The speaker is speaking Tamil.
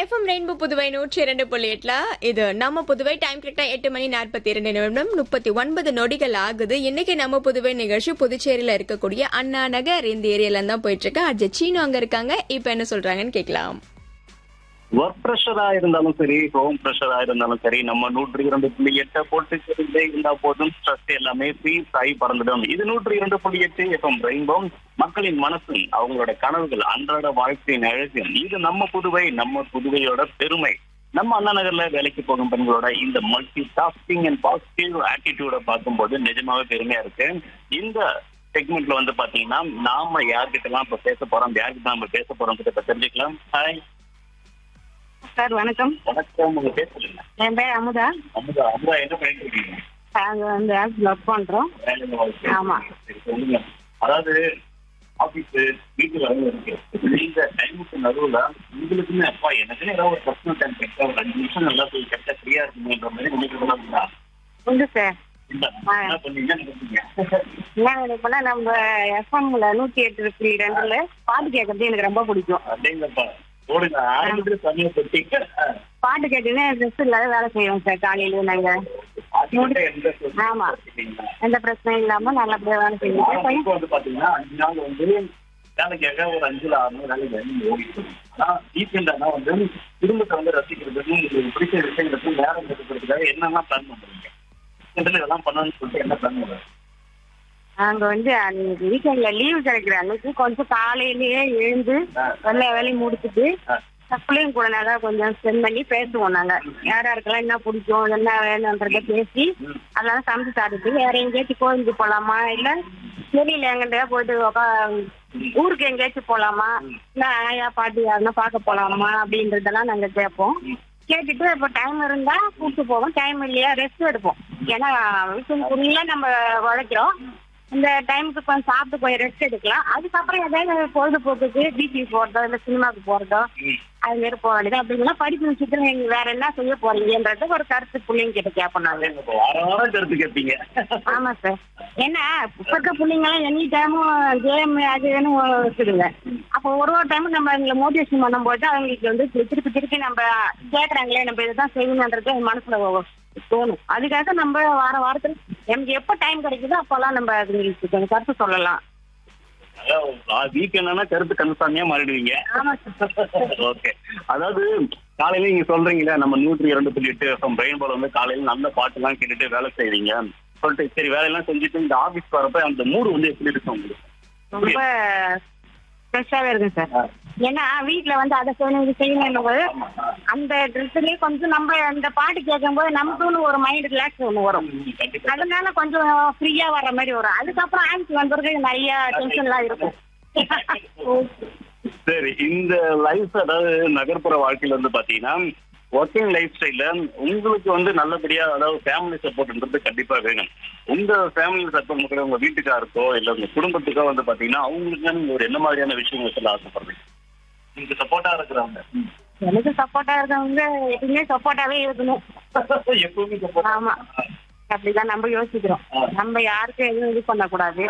எஃப்எம் ரெயின்போ புதுவை நூற்றி இரண்டு புள்ளி எட்டுல இது நம்ம புதுவை டைம் கரெக்டா எட்டு மணி நாற்பத்தி இரண்டு நிமிடம் முப்பத்தி ஒன்பது நொடிகள் ஆகுது இன்னைக்கு நம்ம புதுவை நிகழ்ச்சி புதுச்சேரியில இருக்கக்கூடிய அண்ணா நகர் இந்த ஏரியால தான் போயிட்டு இருக்கு அஜய் சீனு அங்க இருக்காங்க இப்ப என்ன சொல்றாங்கன்னு கேட்கலாம் ஒர்க் ப்ரெஷரா இருந்தாலும் சரி ஹோம் ப்ரெஷரா இருந்தாலும் சரி நம்ம நூற்றி இரண்டு புள்ளி எட்டை போட்டு தெரிந்தே இருந்தா போதும் ஸ்ட்ரெஸ் எல்லாமே ஃப்ரீஸ் ஆகி பறந்துடும் இது நூற்றி இரண்டு புள்ளி எட்டு எஃப்எம் ரெயின்போ மக்களின் மனசு அவங்களோட கனவுகள் அன்றாட வாழ்க்கையின் அழகு இது நம்ம புதுவை நம்ம புதுவையோட பெருமை நம்ம அண்ணா நகர்ல வேலைக்கு போகும் பெண்களோட இந்த மல்டி டாஸ்கிங் அண்ட் பாசிட்டிவ் ஆட்டிடியூட பார்க்கும்போது நிஜமாவே பெருமையா இருக்கு இந்த செக்மெண்ட்ல வந்து பாத்தீங்கன்னா நாம யார்கிட்ட எல்லாம் இப்ப பேச போறோம் யார்கிட்ட நம்ம பேச போறோம் கிட்ட தெரிஞ்சுக்கலாம் ஹாய் சார் வணக்கம் வணக்கம் உங்க பேர் சொல்லுங்க என் பேர் அமுதா அமுதா அமுதா என்ன பண்ணிட்டு இருக்கீங்க நாங்க வந்து ஆப்ஸ்ல ஒர்க் பண்றோம் வேலையில வாழ்க்கை. ஆமா. சரி, சொல்லுங்க அதாவது ஆபீஸ் வீட்டு வேலை இருக்கு இந்த டைமுக்கு நடுவுல உங்களுக்குன்னு அப்பா எனக்குன்னு ஏதாவது ஒரு பர்சனல் டைம் கிடைச்சா ஒரு அஞ்சு நிமிஷம் நல்லா போய் கிடைச்சா ஃப்ரீயா இருக்குங்கிற மாதிரி உங்களுக்கு இருந்தா உண்டு சார் இல்ல ஆ. என்ன பண்ணீங்க நினைப்பீங்க என்ன நினைப்பேன்னா நம்ம எஃப்எம்ல நூத்தி எட்டு புள்ளி ரெண்டுல பாட்டு கேட்கறது எனக்கு ரொம்ப பிடிக்கும் அப்படிங்கப்பா போடுங்க ஆரம்பிச்சு சமயம் தொட்டிங்க பாட்டு கேட்டுன்னு ட்ரெஸ் இல்லாத வேலை செய்வோம் சார் காலையில நாங்க அதுக்கிட்ட எந்த சொல்லுங்க ஆமா. எந்த பிரச்சனையும் இல்லாம நல்லபடியா வேலை செய்வோம் இப்போ வந்து பாத்தீங்கன்னா அஞ்சு நாள் வந்து வேலைக்காக ஒரு அஞ்சுல ஆறு நாள் வேலைக்கு வந்து ஓடிட்டு ஆனா வீக்கெண்ட் ஆனா வந்து குடும்பத்தை வந்து ரசிக்கிறதுக்கு உங்களுக்கு பிடிச்ச விஷயங்களுக்கு நேரம் எடுக்கிறதுக்காக என்னெல்லாம் பிளான் பண்றீங்க வீக்கெண்ட்ல இதெல்லாம் பண்ணணும்னு சொல்லிட்டு என்ன பிளான் பண்றீங்க நாங்க வந்து அன்னைக்கு வீக்கெண்ட்ல லீவு கிடைக்கிற அன்னைக்கு கொஞ்சம் காலையிலேயே எழுந்து ஆ. எல்லா வேலையும் முடிச்சுட்டு ஆ. பிள்ளைங்க கூட நல்லா கொஞ்சம் ஸ்பெண்ட் பண்ணி பேசுவோம் நாங்க யார் யாருக்கெல்லாம் என்ன பிடிக்கும் என்ன வேணுன்றத பேசி அதெல்லாம் சமைச்சு சாப்பிட்டு வேற எங்கேயாச்சும் கோயிலுக்கு போலாமா இல்ல வெளியில எங்கிட்ட போயிட்டு உக்கா ஊருக்கு எங்கேயாச்சும் போலாமா இல்ல ஆயா பாட்டி யாருன்னா பார்க்க போலாமா அப்படின்றதெல்லாம் நாங்க கேட்போம் கேட்டுட்டு இப்போ டைம் இருந்தா கூப்பிட்டு போவோம் டைம் இல்லையா ரெஸ்ட் எடுப்போம் ஏன்னா வீட்டுக்குள்ள நம்ம உழைக்கிறோம் இந்த டைமுக்கு கொஞ்சம் சாப்பிட்டு போய் ரெஸ்ட் எடுக்கலாம் அதுக்கப்புறம் ஏதாவது பொழுதுபோக்குக்கு பீச்சுக்கு போறதோ இல்ல சினிமாக்கு போறதோ அது மாரி போக வேண்டியது அப்படின்னா படிப்பு விஷயத்துல நீங்க வேற என்ன செய்ய போறீங்கன்றது ஒரு கருத்து பிள்ளைங்க கிட்ட கேட்போம் நாங்க இப்போ வார வாரம் கருத்து கேட்பீங்க ஆமா சார் என்ன இப்ப இருக்க பிள்ளைங்க எல்லாம் எனி டைமும் கேம் அது வேணும் இருக்குதுங்க அப்போ ஒரு ஒரு டைமும் நம்ம அவங்களை மோட்டிவேஷன் பண்ணும்போது அவங்களுக்கு வந்து திருப்பி திருப்பி நம்ம கேக்குறாங்களே நம்ம இதுதான் செய்யணுன்றது மனசுல ஒ- தோணும் அதுக்காக நம்ம வார வாரத்துல எனக்கு எப்ப டைம் கிடைக்குதோ அப்பெல்லாம் நம்ம அதுங்களுக்கு கொஞ்சம் கருத்து சொல்லலாம் வீக்கெண்ட்னா கருத்து கன்சாமியா மாறிடுவீங்க ஆமா சார் ஓகே அதாவது காலையில நீங்க சொல்றீங்களா நம்ம நூற்றி இரண்டு புள்ளி எட்டு எஃப்எம் பிரெயின் போல வந்து காலையில நல்ல பாட்டு எல்லாம் கேட்டுட்டு வேலை செய்வீங்க சொல்லிட்டு சரி வேலையெல்லாம் செஞ்சுட்டு இந்த ஆபீஸ் வரப்ப அந்த மூடு வந்து எப்படி இருக்கும் உங்களுக்கு ரொம்ப ஃப்ரெஷ்ஷாவே இருக்கு சார் ஏன்னா வீட்ல வந்து அதை செய்யணும் இது செய்யணும் போது அந்த ட்ரெஸ்லயே கொஞ்சம் நம்ம அந்த பாட்டு கேட்கும்போது நமக்குன்னு ஒரு மைண்ட் ரிலாக்ஸ் ஒன்று வரும் கண்டிப்பா அதனால கொஞ்சம் ஃப்ரீயா வர்ற மாதிரி வரும் அதுக்கப்புறம் ஆன்ஸ் வந்தவருக்கு நிறைய டென்ஷன் எல்லாம் இருக்கும் சரி இந்த லைஃப் அதாவது நகர்ப்புற வாழ்க்கையில வந்து பாத்தீங்கன்னா ஒர்க்கிங் லைஃப் ஸ்டைல உங்களுக்கு வந்து நல்லபடியா அதாவது ஃபேமிலி சப்போர்ட்ன்றது கண்டிப்பா வேணும் உங்க ஃபேமிலி சப்போர்ட் கூட உங்க வீட்டுக்காருக்கோ இல்ல உங்க குடும்பத்துக்கோ வந்து பாத்தீங்கன்னா அவங்களுக்கு நீங்க ஒரு என்ன மாதிரியான விஷயங்கள் சொல்ல ஆசைப்படுறீங்க நீங்க சப்போர்ட்டா இருக்கிறவங்க எனக்கு சப்போர்ட்டா இருக்கவங்க எப்பயுமே சப்போர்ட்டாவே இருக்கணும் எப்பவுமே support ஆ ஆமா அப்படிதான் நம்ம யோசிக்கிறோம் நம்ம யாருக்கும் எதுவும் இது பண்ணக்கூடாது